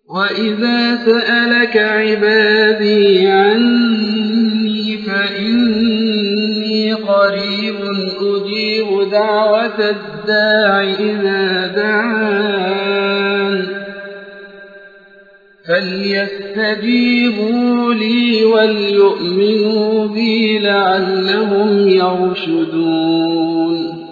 وإذا سألك عبادي عني فإني قريب أجيب دعوة الداع إذا دعان فليستجيبوا لي وليؤمنوا بي لعلهم يرشدون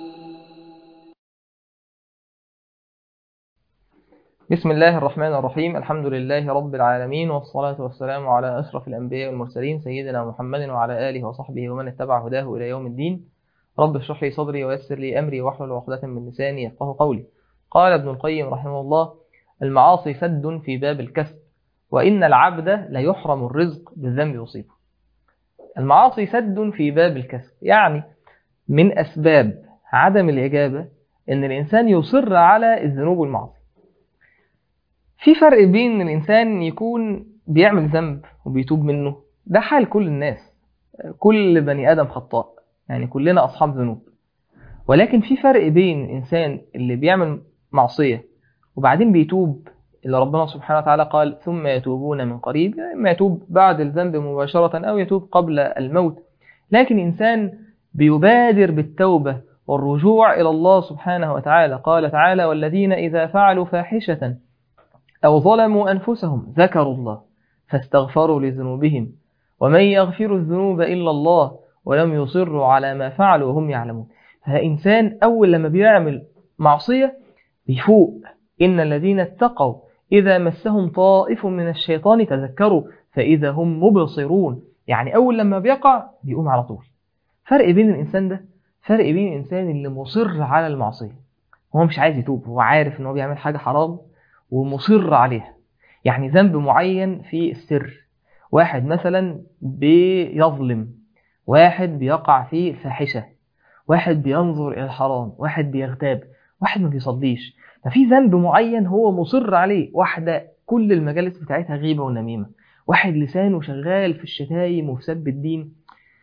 بسم الله الرحمن الرحيم الحمد لله رب العالمين والصلاة والسلام على أشرف الأنبياء والمرسلين سيدنا محمد وعلى آله وصحبه ومن اتبع هداه إلى يوم الدين رب اشرح لي صدري ويسر لي أمري واحلل عقدة من لساني يفقه قولي قال ابن القيم رحمه الله المعاصي سد في باب الكسب وإن العبد ليحرم الرزق بالذنب يصيبه المعاصي سد في باب الكسب يعني من أسباب عدم الإجابة إن الإنسان يصر على الذنوب والمعاصي في فرق بين ان الانسان يكون بيعمل ذنب وبيتوب منه ده حال كل الناس كل بني ادم خطاء يعني كلنا اصحاب ذنوب ولكن في فرق بين الانسان اللي بيعمل معصيه وبعدين بيتوب اللي ربنا سبحانه وتعالى قال ثم يتوبون من قريب اما يتوب بعد الذنب مباشره او يتوب قبل الموت لكن انسان بيبادر بالتوبه والرجوع الى الله سبحانه وتعالى قال تعالى والذين اذا فعلوا فاحشه أو ظلموا أنفسهم ذكروا الله فاستغفروا لذنوبهم ومن يغفر الذنوب إلا الله ولم يصروا على ما فعلوا وهم يعلمون فإنسان أول لما بيعمل معصية بيفوق إن الذين اتقوا إذا مسهم طائف من الشيطان تذكروا فإذا هم مبصرون يعني أول لما بيقع بيقوم على طول فرق بين الإنسان ده فرق بين الإنسان اللي مصر على المعصية هو مش عايز يتوب هو عارف إن هو بيعمل حاجة حرام ومصر عليها يعني ذنب معين في السر واحد مثلا بيظلم واحد بيقع في الفاحشة واحد بينظر إلى الحرام واحد بيغتاب واحد ما بيصليش ففي ذنب معين هو مصر عليه واحدة كل المجالس بتاعتها غيبة ونميمة واحد لسانه شغال في الشتايم وفي سب الدين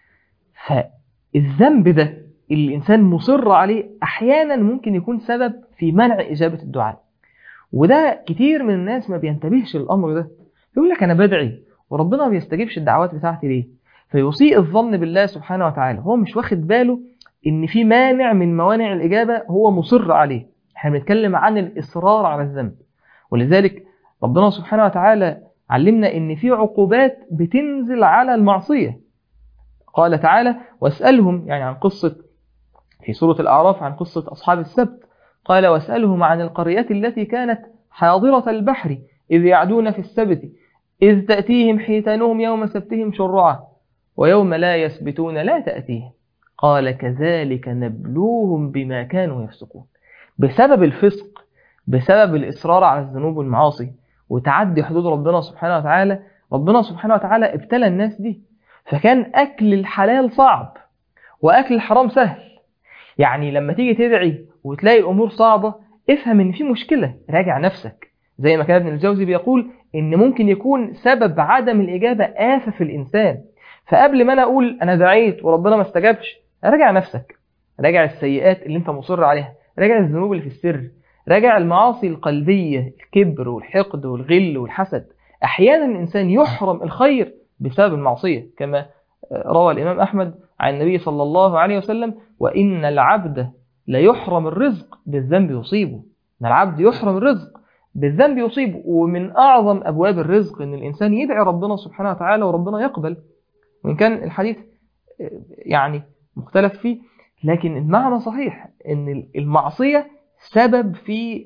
فالذنب ده اللي الإنسان مصر عليه أحيانا ممكن يكون سبب في منع إجابة الدعاء وده كتير من الناس ما بينتبهش للامر ده يقول لك انا بدعي وربنا ما بيستجيبش الدعوات بتاعتي ليه فيسيء الظن بالله سبحانه وتعالى هو مش واخد باله ان في مانع من موانع الاجابه هو مصر عليه احنا بنتكلم عن الاصرار على الذنب ولذلك ربنا سبحانه وتعالى علمنا ان في عقوبات بتنزل على المعصيه قال تعالى واسالهم يعني عن قصه في سوره الاعراف عن قصه اصحاب السبت قال واسألهم عن القرية التي كانت حاضرة البحر إذ يعدون في السبت إذ تأتيهم حيتانهم يوم سبتهم شرعا ويوم لا يسبتون لا تأتيهم قال كذلك نبلوهم بما كانوا يفسقون بسبب الفسق بسبب الإصرار على الذنوب والمعاصي وتعدي حدود ربنا سبحانه وتعالى ربنا سبحانه وتعالى ابتلى الناس دي فكان أكل الحلال صعب وأكل الحرام سهل يعني لما تيجي تدعي وتلاقي الامور صعبه افهم ان في مشكله راجع نفسك زي ما كان ابن الجوزي بيقول ان ممكن يكون سبب عدم الاجابه آفة في الانسان فقبل ما انا اقول انا دعيت وربنا ما استجابش راجع نفسك راجع السيئات اللي انت مصر عليها راجع الذنوب اللي في السر راجع المعاصي القلبيه الكبر والحقد والغل والحسد احيانا الانسان يحرم الخير بسبب المعصيه كما روى الامام احمد عن النبي صلى الله عليه وسلم وان العبد ليحرم الرزق بالذنب يصيبه ان العبد يحرم الرزق بالذنب يصيبه ومن اعظم ابواب الرزق ان الانسان يدعي ربنا سبحانه وتعالى وربنا يقبل وان كان الحديث يعني مختلف فيه لكن المعنى صحيح ان المعصيه سبب في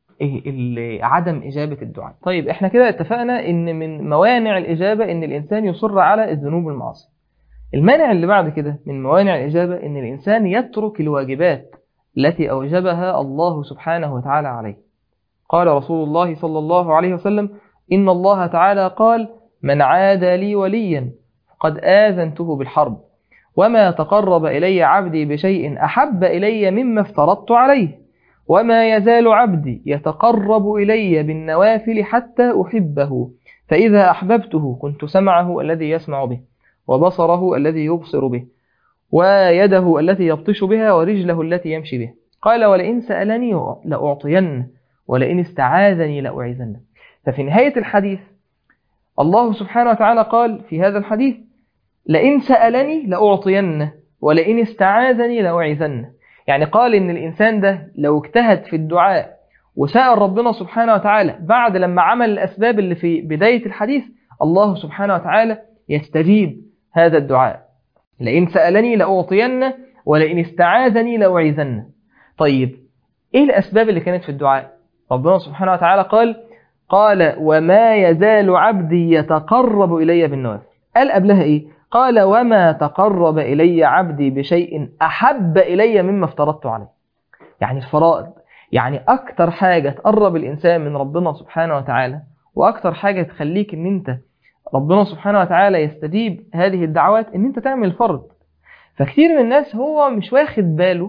عدم اجابه الدعاء طيب احنا كده اتفقنا ان من موانع الاجابه ان الانسان يصر على الذنوب والمعاصي المانع اللي بعد كده من موانع الاجابه ان الانسان يترك الواجبات التي أوجبها الله سبحانه وتعالى عليه قال رسول الله صلى الله عليه وسلم إن الله تعالى قال من عاد لي وليا فقد آذنته بالحرب وما تقرب إلي عبدي بشيء أحب إلي مما افترضت عليه وما يزال عبدي يتقرب إلي بالنوافل حتى أحبه فإذا أحببته كنت سمعه الذي يسمع به وبصره الذي يبصر به ويده التي يبطش بها ورجله التي يمشي بها قال ولئن سألني لأعطين ولئن استعاذني لأعيذنه ففي نهاية الحديث الله سبحانه وتعالى قال في هذا الحديث لئن سألني لأعطينه ولئن استعاذني لأعيذنه يعني قال إن الإنسان ده لو اجتهد في الدعاء وسأل ربنا سبحانه وتعالى بعد لما عمل الأسباب اللي في بداية الحديث الله سبحانه وتعالى يستجيب هذا الدعاء لئن سألني لأعطينه ولئن استعاذني لأعيذنه طيب إيه الأسباب اللي كانت في الدعاء ربنا سبحانه وتعالى قال قال وما يزال عبدي يتقرب إلي بالنوافل قال قبلها إيه قال وما تقرب إلي عبدي بشيء أحب إلي مما افترضت عليه يعني الفرائض يعني أكتر حاجة تقرب الإنسان من ربنا سبحانه وتعالى وأكتر حاجة تخليك إن أنت ربنا سبحانه وتعالى يستجيب هذه الدعوات إن أنت تعمل فرض فكثير من الناس هو مش واخد باله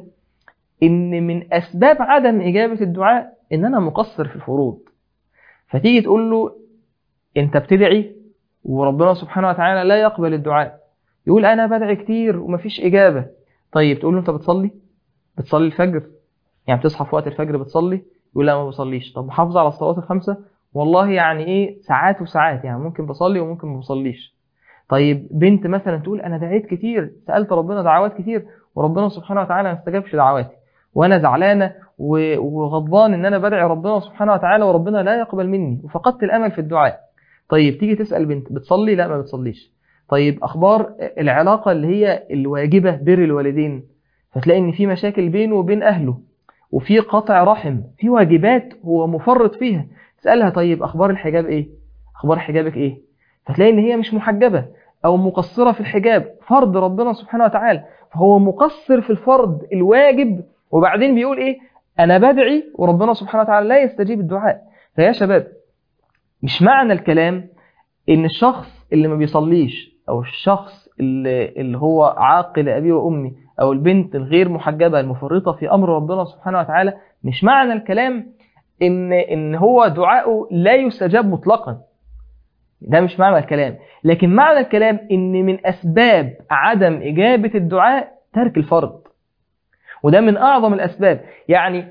إن من أسباب عدم إجابة الدعاء إن أنا مقصر في الفروض فتيجي تقول له أنت بتدعي وربنا سبحانه وتعالى لا يقبل الدعاء يقول أنا بدعي كتير ومفيش إجابة طيب تقول له أنت بتصلي بتصلي الفجر يعني بتصحى في وقت الفجر بتصلي يقول لا ما بصليش طب محافظ على الصلوات الخمسة والله يعني ايه ساعات وساعات يعني ممكن بصلي وممكن ما بصليش طيب بنت مثلا تقول انا دعيت كتير سالت ربنا دعوات كتير وربنا سبحانه وتعالى ما استجابش دعواتي وانا زعلانه وغضبان ان انا بدعي ربنا سبحانه وتعالى وربنا لا يقبل مني وفقدت الامل في الدعاء طيب تيجي تسال بنت بتصلي لا ما بتصليش طيب اخبار العلاقه اللي هي الواجبه بر الوالدين فتلاقي ان في مشاكل بينه وبين اهله وفي قطع رحم في واجبات هو مفرط فيها تسألها طيب أخبار الحجاب إيه أخبار حجابك إيه فتلاقي إن هي مش محجبة أو مقصرة في الحجاب فرض ربنا سبحانه وتعالى فهو مقصر في الفرض الواجب وبعدين بيقول إيه أنا بدعي وربنا سبحانه وتعالى لا يستجيب الدعاء فيا شباب مش معنى الكلام إن الشخص اللي ما بيصليش أو الشخص اللي, اللي هو عاقل أبي وأمي أو البنت الغير محجبة المفرطة في أمر ربنا سبحانه وتعالى مش معنى الكلام إن إن هو دعاؤه لا يستجاب مطلقا ده مش معنى الكلام لكن معنى الكلام إن من أسباب عدم إجابة الدعاء ترك الفرض وده من أعظم الأسباب يعني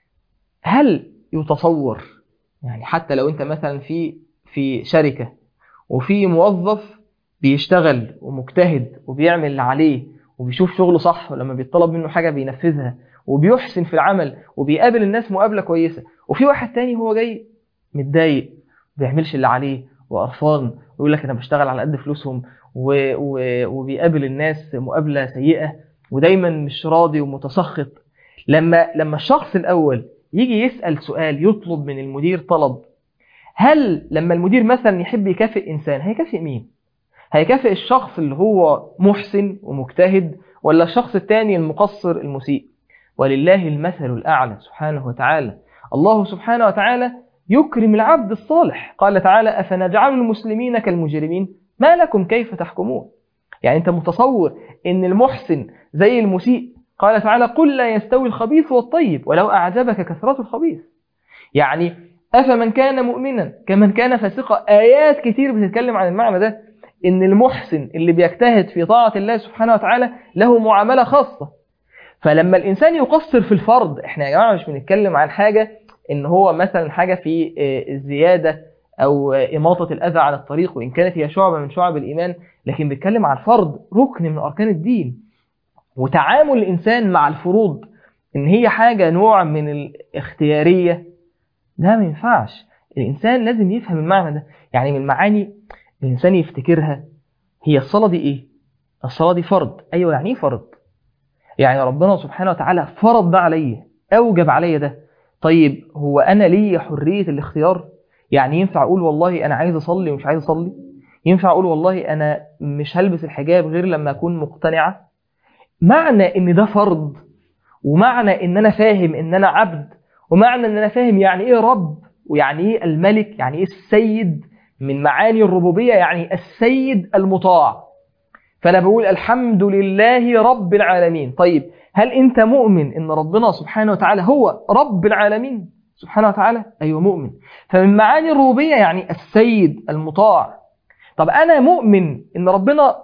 هل يتصور يعني حتى لو أنت مثلا في في شركة وفي موظف بيشتغل ومجتهد وبيعمل اللي عليه وبيشوف شغله صح ولما بيطلب منه حاجة بينفذها وبيحسن في العمل وبيقابل الناس مقابلة كويسة وفي واحد تاني هو جاي متضايق ما بيعملش اللي عليه وقرفان ويقول لك انا بشتغل على قد فلوسهم و... و... وبيقابل الناس مقابلة سيئة ودايما مش راضي ومتسخط لما لما الشخص الاول يجي يسأل سؤال يطلب من المدير طلب هل لما المدير مثلا يحب يكافئ انسان هيكافئ مين هيكافئ الشخص اللي هو محسن ومجتهد ولا الشخص الثاني المقصر المسيء ولله المثل الأعلى سبحانه وتعالى الله سبحانه وتعالى يكرم العبد الصالح قال تعالى أفنجعل المسلمين كالمجرمين ما لكم كيف تحكمون يعني أنت متصور أن المحسن زي المسيء قال تعالى قل لا يستوي الخبيث والطيب ولو أعجبك كثرة الخبيث يعني أفمن كان مؤمنا كمن كان فاسقا آيات كتير بتتكلم عن المعنى ده ان المحسن اللي بيجتهد في طاعة الله سبحانه وتعالى له معاملة خاصة فلما الإنسان يقصر في الفرض احنا يا جماعة مش بنتكلم عن حاجة ان هو مثلا حاجة في الزيادة او إماطة الأذى على الطريق وإن كانت هي شعبة من شعب الإيمان لكن بيتكلم عن الفرض ركن من أركان الدين وتعامل الإنسان مع الفروض ان هي حاجة نوع من الاختيارية ده ما ينفعش الإنسان لازم يفهم المعنى ده يعني من معاني الإنسان يفتكرها هي الصلاة دي إيه؟ الصلاة دي فرض أيوة يعني إيه فرض؟ يعني ربنا سبحانه وتعالى فرض ده عليا أوجب عليا ده طيب هو أنا لي حرية الاختيار؟ يعني ينفع أقول والله أنا عايز أصلي ومش عايز أصلي؟ ينفع أقول والله أنا مش هلبس الحجاب غير لما أكون مقتنعة؟ معنى إن ده فرض ومعنى إن أنا فاهم إن أنا عبد ومعنى إن أنا فاهم يعني إيه رب ويعني إيه الملك يعني إيه السيد من معاني الربوبية يعني السيد المطاع فأنا بقول الحمد لله رب العالمين طيب هل أنت مؤمن أن ربنا سبحانه وتعالى هو رب العالمين سبحانه وتعالى أيوة مؤمن فمن معاني الربوبية يعني السيد المطاع طب أنا مؤمن أن ربنا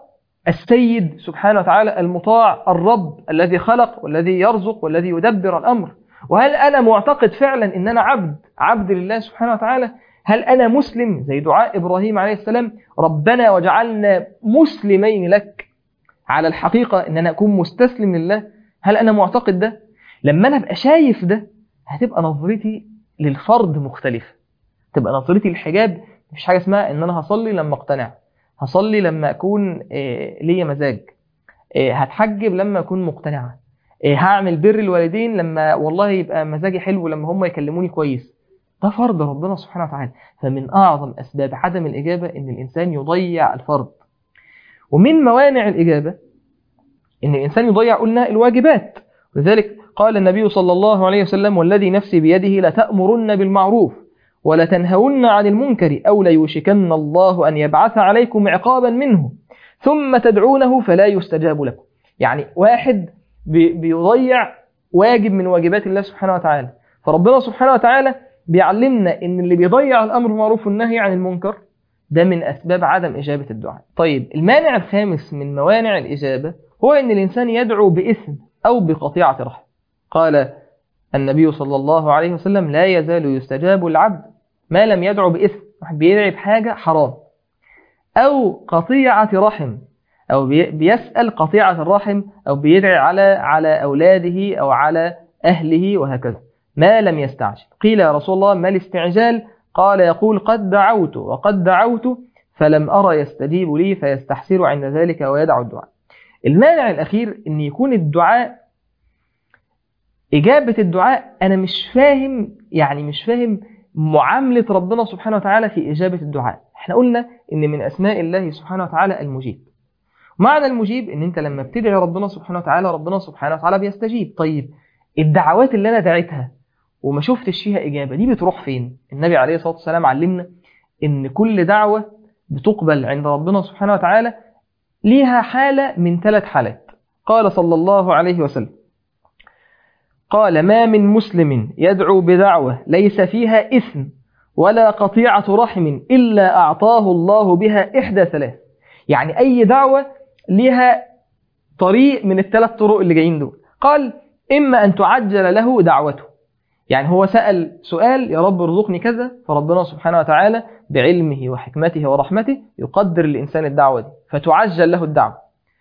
السيد سبحانه وتعالى المطاع الرب الذي خلق والذي يرزق والذي يدبر الأمر وهل أنا معتقد فعلا أن أنا عبد عبد لله سبحانه وتعالى هل أنا مسلم زي دعاء إبراهيم عليه السلام ربنا وجعلنا مسلمين لك على الحقيقة إن أنا أكون مستسلم لله هل أنا معتقد ده لما أنا أبقى شايف ده هتبقى نظرتي للفرد مختلفة تبقى نظرتي للحجاب مفيش حاجة اسمها إن أنا هصلي لما اقتنع هصلي لما أكون آه، ليا مزاج آه، هتحجب لما أكون مقتنعة آه، هعمل بر الوالدين لما والله يبقى مزاجي حلو لما هم يكلموني كويس ده فرض ربنا سبحانه وتعالى فمن أعظم أسباب عدم الإجابة إن الإنسان يضيع الفرض ومن موانع الإجابة إن الإنسان يضيع قلنا الواجبات ولذلك قال النبي صلى الله عليه وسلم والذي نفسي بيده لتأمرن بالمعروف ولتنهون عن المنكر أو ليوشكن الله أن يبعث عليكم عقابا منه ثم تدعونه فلا يستجاب لكم يعني واحد بي- بيضيع واجب من واجبات الله سبحانه وتعالى فربنا سبحانه وتعالى بيعلمنا ان اللي بيضيع الامر بالمعروف والنهي عن المنكر ده من اسباب عدم اجابه الدعاء. طيب المانع الخامس من موانع الاجابه هو ان الانسان يدعو باثم او بقطيعه رحم. قال النبي صلى الله عليه وسلم لا يزال يستجاب العبد ما لم يدعو باثم، واحد بيدعي بحاجه حرام. او قطيعه رحم او بي- بيسال قطيعه الرحم او بيدعي على على اولاده او على اهله وهكذا. ما لم يستعجل قيل يا رسول الله ما الاستعجال قال يقول قد دعوت وقد دعوت فلم أرى يستجيب لي فيستحسر عند ذلك ويدع الدعاء المانع الأخير أن يكون الدعاء إجابة الدعاء أنا مش فاهم يعني مش فاهم معاملة ربنا سبحانه وتعالى في إجابة الدعاء احنا قلنا أن من أسماء الله سبحانه وتعالى المجيب معنى المجيب أن أنت لما بتدعي ربنا سبحانه وتعالى ربنا سبحانه وتعالى بيستجيب طيب الدعوات اللي أنا دعيتها وما شفتش فيها إجابة دي بتروح فين النبي عليه الصلاة والسلام علمنا إن كل دعوة بتقبل عند ربنا سبحانه وتعالى ليها حالة من ثلاث حالات قال صلى الله عليه وسلم قال ما من مسلم يدعو بدعوة ليس فيها إثم ولا قطيعة رحم إلا أعطاه الله بها إحدى ثلاث يعني أي دعوة لها طريق من الثلاث طرق اللي جايين دول قال إما أن تعجل له دعوته يعني هو سأل سؤال يا رب ارزقني كذا فربنا سبحانه وتعالى بعلمه وحكمته ورحمته يقدر الإنسان الدعوة دي فتعجل له الدعوة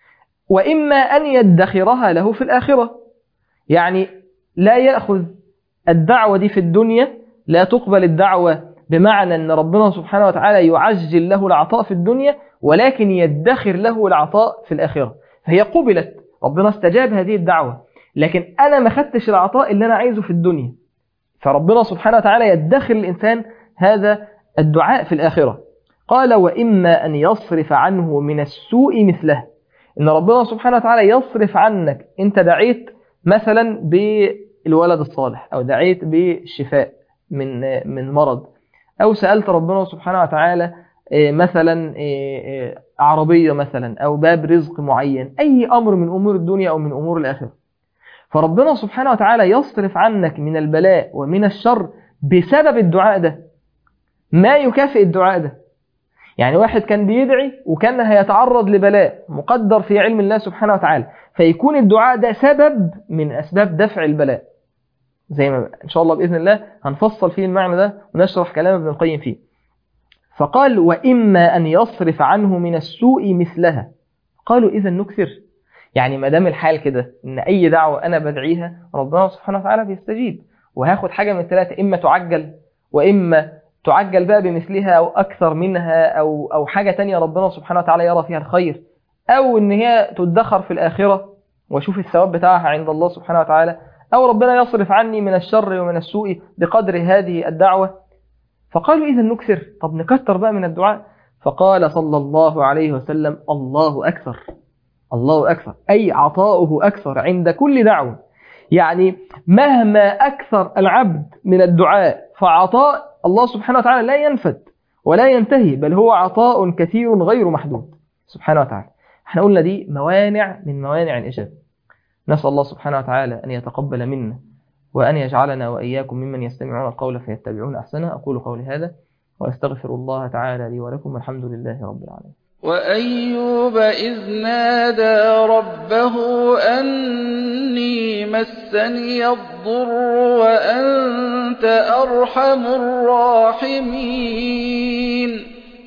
وإما أن يدخرها له في الآخرة يعني لا يأخذ الدعوة دي في الدنيا لا تقبل الدعوة بمعنى أن ربنا سبحانه وتعالى يعجل له العطاء في الدنيا ولكن يدخر له العطاء في الآخرة فهي قبلت ربنا استجاب هذه الدعوة لكن أنا ما خدتش العطاء اللي أنا عايزه في الدنيا فربنا سبحانه وتعالى يدخر الإنسان هذا الدعاء في الآخرة قال وإما أن يصرف عنه من السوء مثله إن ربنا سبحانه وتعالى يصرف عنك أنت دعيت مثلا بالولد الصالح أو دعيت بالشفاء من من مرض أو سألت ربنا سبحانه وتعالى إيه، مثلا إيه، إيه، عربية مثلا أو باب رزق معين أي أمر من أمور الدنيا أو من أمور الآخرة فربنا سبحانه وتعالى يصرف عنك من البلاء ومن الشر بسبب الدعاء ده ما يكافئ الدعاء ده يعني واحد كان بيدعي وكان هيتعرض لبلاء مقدر في علم الله سبحانه وتعالى فيكون الدعاء ده سبب من أسباب دفع البلاء زي ما إن شاء الله بإذن الله هنفصل فيه المعنى ده ونشرح كلام ابن القيم فيه فقال وإما أن يصرف عنه من السوء مثلها قالوا إذا نكثر يعني ما دام الحال كده ان اي دعوه انا بدعيها ربنا سبحانه وتعالى بيستجيب وهاخد حاجه من الثلاثه اما تعجل واما تعجل بقى بمثلها او اكثر منها او او حاجه تانية ربنا سبحانه وتعالى يرى فيها الخير او ان هي تدخر في الاخره واشوف الثواب بتاعها عند الله سبحانه وتعالى او ربنا يصرف عني من الشر ومن السوء بقدر هذه الدعوه فقالوا اذا نكثر طب نكثر بقى من الدعاء فقال صلى الله عليه وسلم الله اكثر الله أكثر أي عطاؤه أكثر عند كل دعوة يعني مهما أكثر العبد من الدعاء فعطاء الله سبحانه وتعالى لا ينفد ولا ينتهي بل هو عطاء كثير غير محدود سبحانه وتعالى احنا قلنا دي موانع من موانع الإجابة نسأل الله سبحانه وتعالى أن يتقبل منا وأن يجعلنا وإياكم ممن يستمعون القول فيتبعون أحسنه أقول قولي هذا وأستغفر الله تعالى لي ولكم والحمد لله رب العالمين وأيوب إذ نادى ربه أني مسني الضر وأنت أرحم الراحمين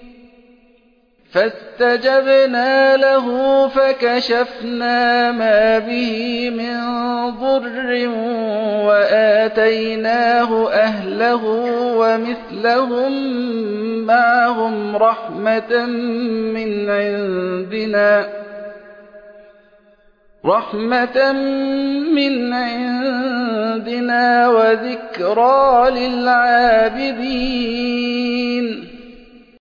فاستجبنا له فكشفنا ما به من ضر وآتيناه أهله ومثلهم معهم رحمة من عندنا رحمة من عندنا وذكرى للعابدين